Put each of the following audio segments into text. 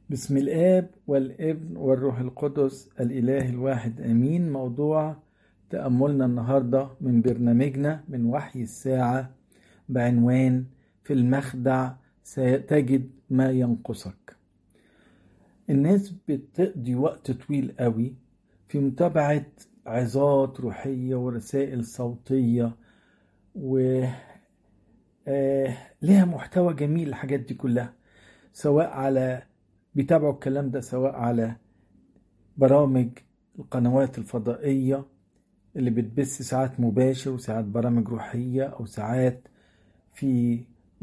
بسم الآب والابن والروح القدس الإله الواحد آمين موضوع تأملنا النهاردة من برنامجنا من وحي الساعة بعنوان في المخدع ستجد ما ينقصك الناس بتقضي وقت طويل قوي في متابعة عظات روحية ورسائل صوتية و آه، لها محتوى جميل الحاجات دي كلها سواء على بيتابعوا الكلام ده سواء على برامج القنوات الفضائية اللي بتبث ساعات مباشر وساعات برامج روحية أو ساعات في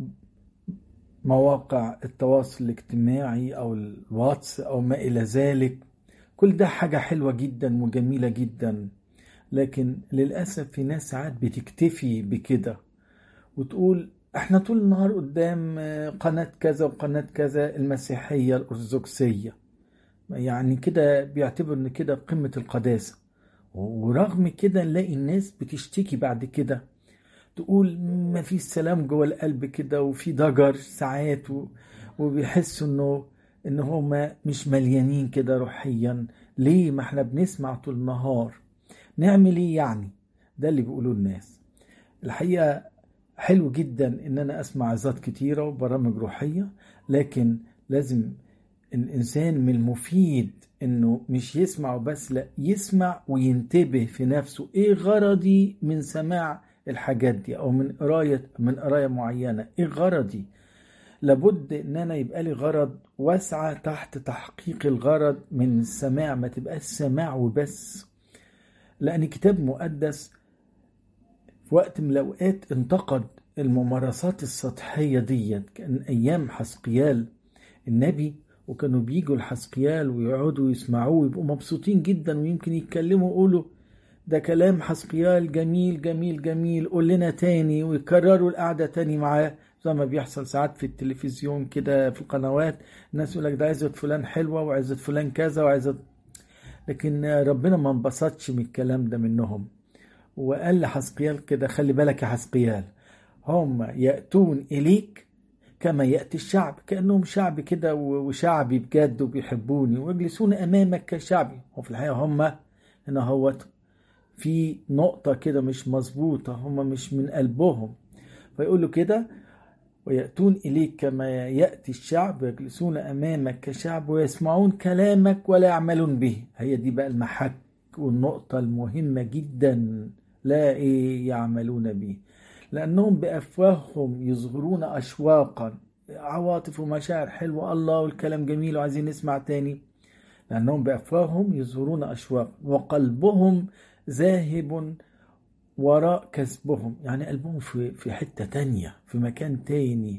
مواقع التواصل الاجتماعي أو الواتس أو ما إلى ذلك كل ده حاجة حلوة جدا وجميلة جدا لكن للأسف في ناس ساعات بتكتفي بكده وتقول احنا طول النهار قدام قناة كذا وقناة كذا المسيحية الأرثوذكسية يعني كده بيعتبر ان كده قمة القداسة ورغم كده نلاقي الناس بتشتكي بعد كده تقول ما في سلام جوه القلب كده وفي ضجر ساعات و- وبيحسوا انه ان هما مش مليانين كده روحيا ليه ما احنا بنسمع طول النهار نعمل ايه يعني ده اللي بيقولوه الناس الحقيقة حلو جدا ان انا اسمع عظات كتيرة وبرامج روحية لكن لازم الانسان من المفيد انه مش يسمع وبس لا يسمع وينتبه في نفسه ايه غرضي من سماع الحاجات دي او من قراية من قراية معينة ايه غرضي لابد ان انا يبقى لي غرض واسعى تحت تحقيق الغرض من السماع ما تبقاش سماع وبس لان كتاب مقدس في وقت من الأوقات انتقد الممارسات السطحية ديت كان أيام حسقيال النبي وكانوا بيجوا لحسقيال ويقعدوا يسمعوه ويبقوا مبسوطين جدا ويمكن يتكلموا يقولوا ده كلام حسقيال جميل جميل جميل قول لنا تاني ويكرروا القعدة تاني معاه زي ما بيحصل ساعات في التلفزيون كده في القنوات الناس يقول لك ده عزة فلان حلوة وعزة فلان كذا وعزة لكن ربنا ما انبسطش من الكلام ده منهم وقال لحسقيال كده خلي بالك يا حسقيال هم يأتون إليك كما يأتي الشعب كأنهم شعب كده و- وشعبي بجد وبيحبوني ويجلسون أمامك كشعبي وفي الحقيقة هم هنا هو في نقطة كده مش مظبوطة هم مش من قلبهم فيقولوا كده ويأتون إليك كما يأتي الشعب ويجلسون أمامك كشعب ويسمعون كلامك ولا يعملون به هي دي بقى المحك والنقطة المهمة جدا لا إيه يعملون به لأنهم بأفواههم يظهرون أشواقا عواطف ومشاعر حلوة الله والكلام جميل وعايزين نسمع تاني لأنهم بأفواههم يظهرون أشواقا وقلبهم ذاهب وراء كسبهم يعني قلبهم في في حتة تانية في مكان تاني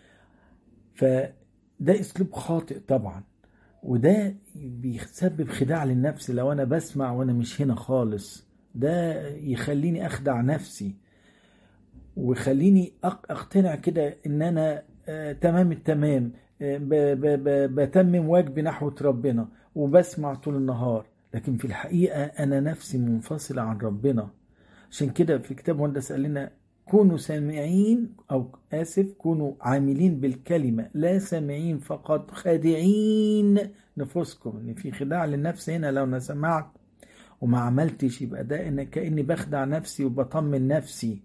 فده اسلوب خاطئ طبعا وده بيسبب خداع للنفس لو انا بسمع وانا مش هنا خالص ده يخليني اخدع نفسي ويخليني أق- اقتنع كده ان انا آه تمام التمام آه ب- ب- ب- بتمم واجبي نحو ربنا وبسمع طول النهار لكن في الحقيقة انا نفسي منفصلة عن ربنا عشان كده في كتاب مقدس قال لنا كونوا سامعين او اسف كونوا عاملين بالكلمه لا سامعين فقط خادعين نفوسكم ان في خداع للنفس هنا لو انا سمعت وما عملتش يبقى ده ان كاني بخدع نفسي وبطمن نفسي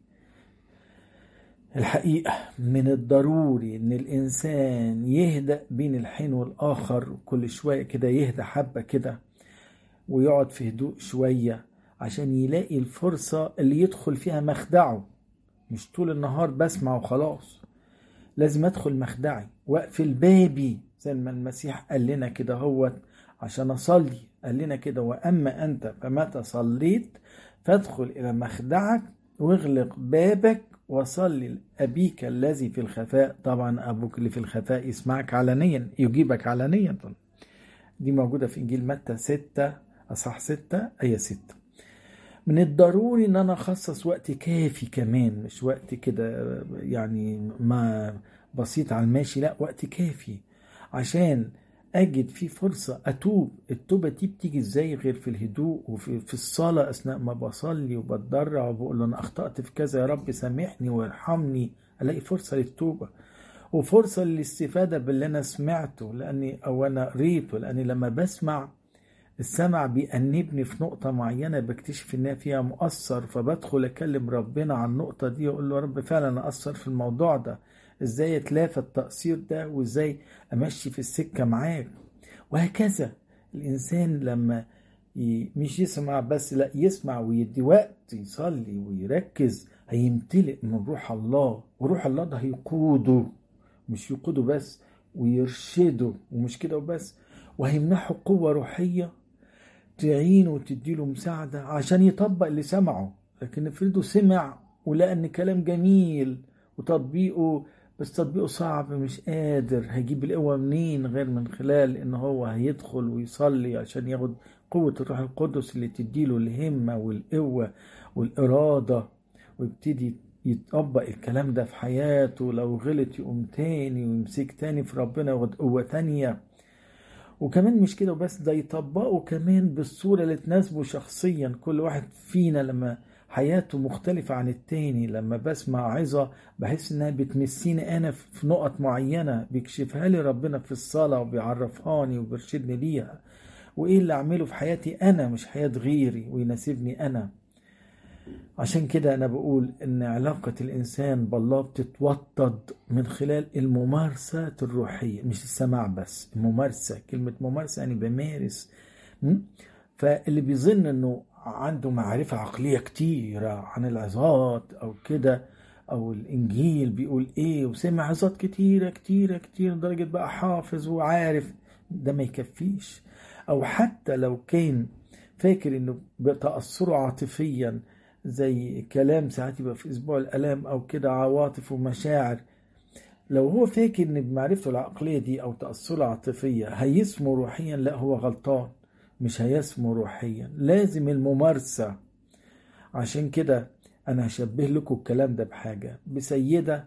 الحقيقه من الضروري ان الانسان يهدأ بين الحين والاخر كل شويه كده يهدى حبه كده ويقعد في هدوء شويه عشان يلاقي الفرصه اللي يدخل فيها مخدعه مش طول النهار بسمع وخلاص لازم ادخل مخدعي واقفل بابي زي ما المسيح قال لنا كده هو عشان اصلي قال لنا كده واما انت فمتى صليت فادخل الى مخدعك واغلق بابك وصلي لابيك الذي في الخفاء طبعا ابوك اللي في الخفاء يسمعك علنيا يجيبك علنيا دي موجوده في انجيل متى 6 اصح 6 ايه 6 من الضروري ان انا اخصص وقت كافي كمان مش وقت كده يعني ما بسيط على الماشي لا وقت كافي عشان اجد فيه فرصة اتوب التوبة دي بتيجي ازاي غير في الهدوء وفي في الصلاة اثناء ما بصلي وبتضرع وبقول له انا اخطأت في كذا يا رب سامحني وارحمني الاقي فرصة للتوبة وفرصة للاستفادة باللي أنا سمعته لأني أو أنا قريته لأني لما بسمع السمع بيأنبني في نقطة معينة بكتشف إنها فيها مؤثر فبدخل أكلم ربنا عن النقطة دي وأقول له يا رب فعلا أنا أثر في الموضوع ده إزاي أتلافى التقصير ده وإزاي أمشي في السكة معاك وهكذا الإنسان لما مش يسمع بس لا يسمع ويدي وقت يصلي ويركز هيمتلئ من روح الله وروح الله ده هيقوده مش يقوده بس ويرشده ومش كده وبس وهيمنحه قوة روحية تعينه وتديله مساعدة عشان يطبق اللي سمعه لكن افرضه سمع ولقى ان كلام جميل وتطبيقه بس تطبيقه صعب مش قادر هيجيب القوة منين غير من خلال ان هو هيدخل ويصلي عشان ياخد قوة الروح القدس اللي تديله الهمة والقوة والإرادة ويبتدي يطبق الكلام ده في حياته لو غلط يقوم تاني ويمسك تاني في ربنا ياخد قوة تانية وكمان مش كده وبس ده يطبقه كمان بالصورة اللي تناسبه شخصيا كل واحد فينا لما حياته مختلفة عن التاني لما بسمع عظة بحس انها بتمسيني انا في نقط معينة بيكشفها لي ربنا في الصلاة وبيعرفهاني وبيرشدني ليها وايه اللي اعمله في حياتي انا مش حياة غيري ويناسبني انا عشان كده انا بقول ان علاقة الانسان بالله بتتوطد من خلال الممارسات الروحية مش السماع بس الممارسة كلمة ممارسة يعني بمارس فاللي بيظن انه عنده معرفة عقلية كتيرة عن العظات او كده او الانجيل بيقول ايه وسمع عظات كتيرة كتيرة كتير لدرجة بقى حافظ وعارف ده ما يكفيش او حتى لو كان فاكر انه بتأثره عاطفيا زي كلام ساعات يبقى في اسبوع الالام او كده عواطف ومشاعر لو هو فاكر ان بمعرفته العقليه دي او تاثره العاطفيه هيسمو روحيا لا هو غلطان مش هيسمو روحيا لازم الممارسه عشان كده انا هشبه لكم الكلام ده بحاجه بسيده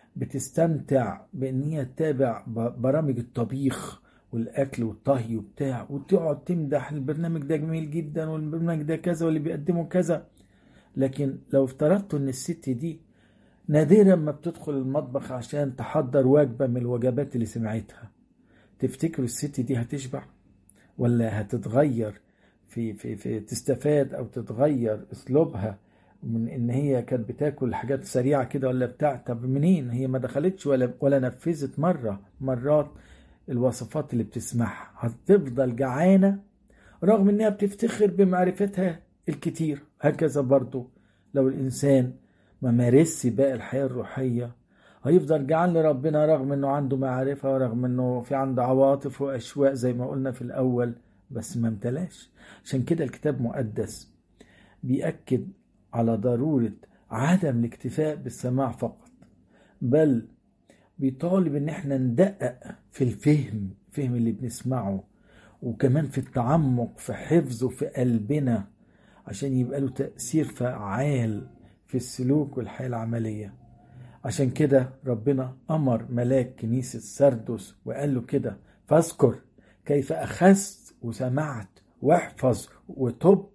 بتستمتع بان هي تتابع برامج الطبيخ والاكل والطهي وبتاع وتقعد تمدح البرنامج ده جميل جدا والبرنامج ده كذا واللي بيقدمه كذا لكن لو افترضت ان الست دي نادرا ما بتدخل المطبخ عشان تحضر وجبة من الوجبات اللي سمعتها تفتكروا الست دي هتشبع ولا هتتغير في, في, في تستفاد او تتغير اسلوبها من ان هي كانت بتاكل حاجات سريعة كده ولا بتاع طب منين هي ما دخلتش ولا ولا نفذت مرة مرات الوصفات اللي بتسمعها هتفضل جعانة رغم انها بتفتخر بمعرفتها الكتير هكذا برضو لو الإنسان ما مارسش باقي الحياة الروحية هيفضل جعان لربنا رغم انه عنده معرفة ورغم انه في عنده عواطف واشواق زي ما قلنا في الاول بس ما امتلاش عشان كده الكتاب مقدس بيأكد على ضرورة عدم الاكتفاء بالسماع فقط بل بيطالب ان احنا ندقق في الفهم فهم اللي بنسمعه وكمان في التعمق في حفظه في قلبنا عشان يبقى له تأثير فعال في السلوك والحياة العملية عشان كده ربنا أمر ملاك كنيسة سردس وقال له كده فاذكر كيف أخذت وسمعت واحفظ وتب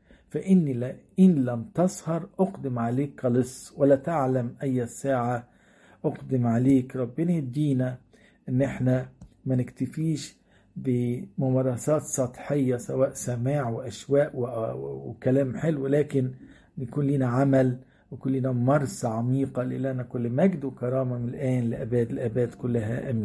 فإني إن لم تسهر أقدم عليك كلص ولا تعلم أي الساعة أقدم عليك ربنا يدينا إن إحنا ما نكتفيش بممارسات سطحية سواء سماع وأشواق وكلام حلو لكن يكون لنا عمل ويكون لنا ممارسة عميقة لنا كل مجد وكرامة من الآن لأباد الأباد كلها أمين